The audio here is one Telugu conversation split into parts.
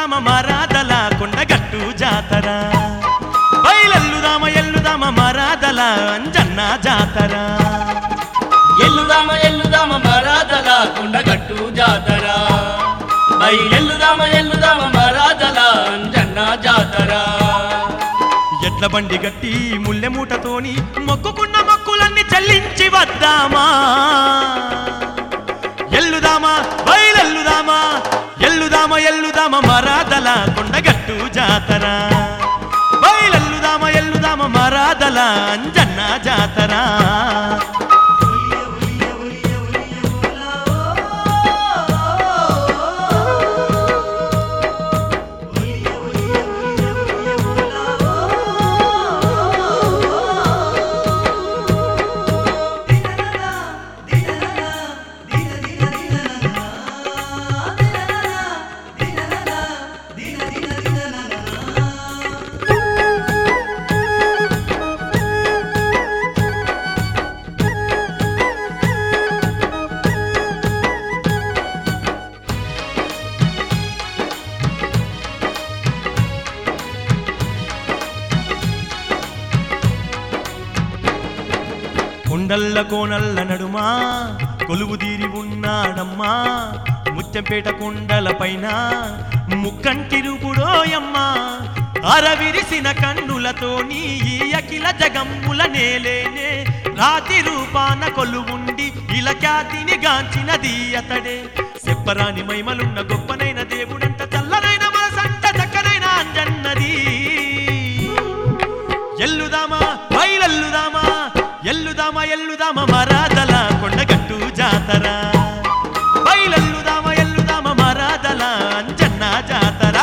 ఎల్లుదామ మరాదల కొండగట్టు జాతర బయలెల్లుదామ ఎల్లుదామ మరాదల అంజన్న జాతర ఎల్లుదామ ఎల్లుదామ మరాదల కొండగట్టు జాతర బై ఎల్లుదామ ఎల్లుదామ మరాదల అంజన్న జాతర ఎడ్ల బండి గట్టి ముల్లె మూటతోని మొక్కుకున్న మొక్కులన్నీ చెల్లించి వద్దామా ఎల్లుదామా బయలెల్లుదామా ఎల్లుదామ ఎల్లుదామ మరాదల కొండగట్టు జాతర బయలెల్లుదామ ఎల్లుదామ మరాదల అంజన్న జాతర కొండల్ల కోనల్ల నడుమా కొలువు తీరి ఉన్నాడమ్మా ముత్యంపేట కొండల పైన ముక్కంటి రూపుడోయమ్మా అరవిరిసిన కన్నులతోని ఈ అఖిల జగమ్ముల నేలేనే రాతి రూపాన కొలువుండి ఇల ఖ్యాతిని గాంచినది అతడే చెప్పరాని మైమలున్న గొప్పనైన దేవుడంట చల్లనైన మనసంట చక్కనైన అంజన్నది ఎల్లుదామా బయలెల్లుదామా ఎల్లుదామా ఎల్లుదామా మరాదల కొండగట్టు జాతర బయలెల్లుదామా ఎల్లుదామా మరాదల అంజన్న జాతర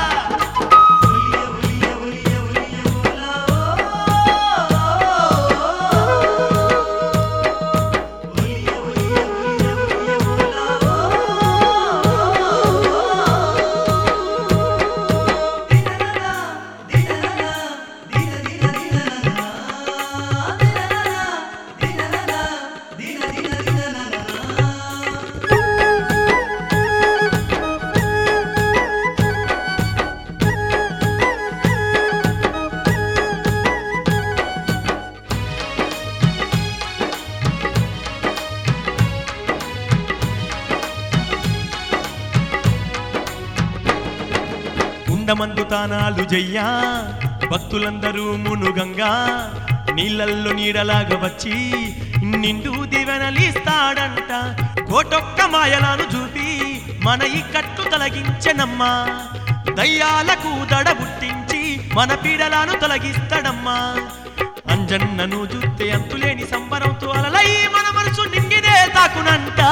కుండమందు తానాలు జయ్యా భక్తులందరూ మునుగంగా నీళ్ళల్లో నీడలాగా వచ్చి నిండు దివెనలిస్తాడంట కోటొక్క మాయలాను చూపి మన ఈ కట్టు తొలగించెనమ్మా దయ్యాలకు దడ పుట్టించి మన పీడలను తొలగిస్తాడమ్మా అంజన్నను చూస్తే అంతులేని సంబరంతో అలలై మన మనసు నింగినే తాకునంట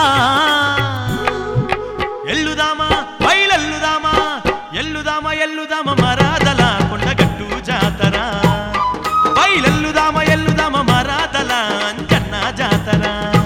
ఎల్లుదామా బయలెల్లుదామా ఎల్లుదామా ఎల్లుదామా మరాదల కొండగట్టు జాతర బయలెల్లుదామా ఎల్లుదామా మరాదల అంజన్న జాతర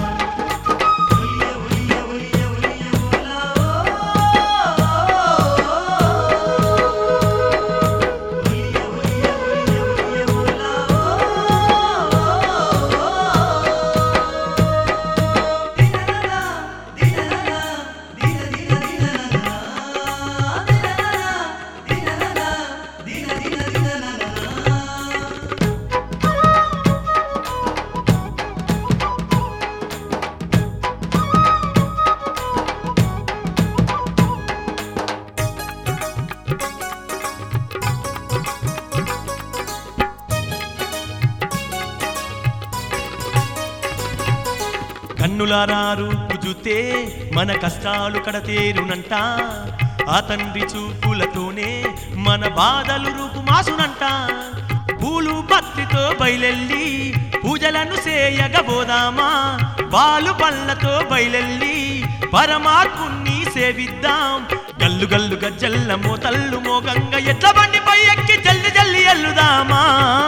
కన్నులారారు కుజుతే మన కష్టాలు కడతేరునంట ఆ తండ్రి చూపులతోనే మన బాధలు రూపుమాసునంట పూలు పత్రితో బయలెల్లి పూజలను సేయగబోదామా బాలు పళ్ళతో బయలెల్లి పరమాత్ముణ్ణి సేవిద్దాం గల్లు గల్లు గజ్జల్ల మోతల్లు మోగంగ ఎట్ల బండిపై ఎక్కి జల్లి జల్లి ఎల్లుదామా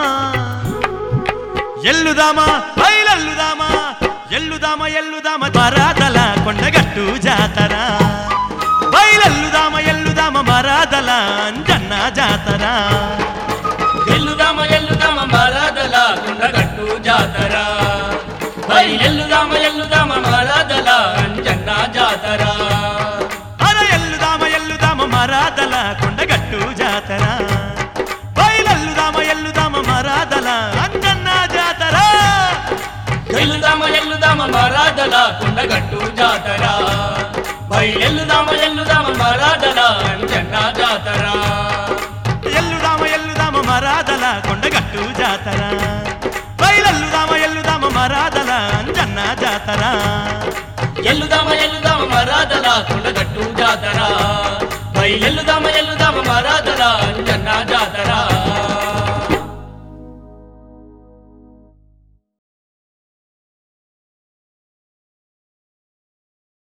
ఎల్లుదామా బయలెల్లుదామా ఎల్లుదామా ఎల్లుదామా మరాదల కొండగట్టు జాతర బయలెల్లుదామా ఎల్లుదామా మరాదల అంజన్న జాతర ఎల్లుదామ ఎల్లుదామ మరాదల కొండగట్టు జాతర బై ఎల్లుదామ ఎల్లుదామ మరాదల అంజన్న జాతర అర ఎల్లుదామా ఎల్లుదామా మరాదల కొండ ఎల్లుదామ మరాదల కొండగట్టు జాతర బయలెల్లుదామ ఎల్లుదామ మరాదల అంజన్న జాతర ఎల్లుదామ ఎల్లుదామ మరాదల కొండగట్టు జాతర బయలెల్లుదామ ఎల్లుదామ మరాదల అంజన్న జాతర ఎల్లుదామ ఎల్లుదామ మరాదల కొండగట్టు జాతర బయలెల్లుదామ ఎల్లుదామ మరాదల అంజన్న జాతర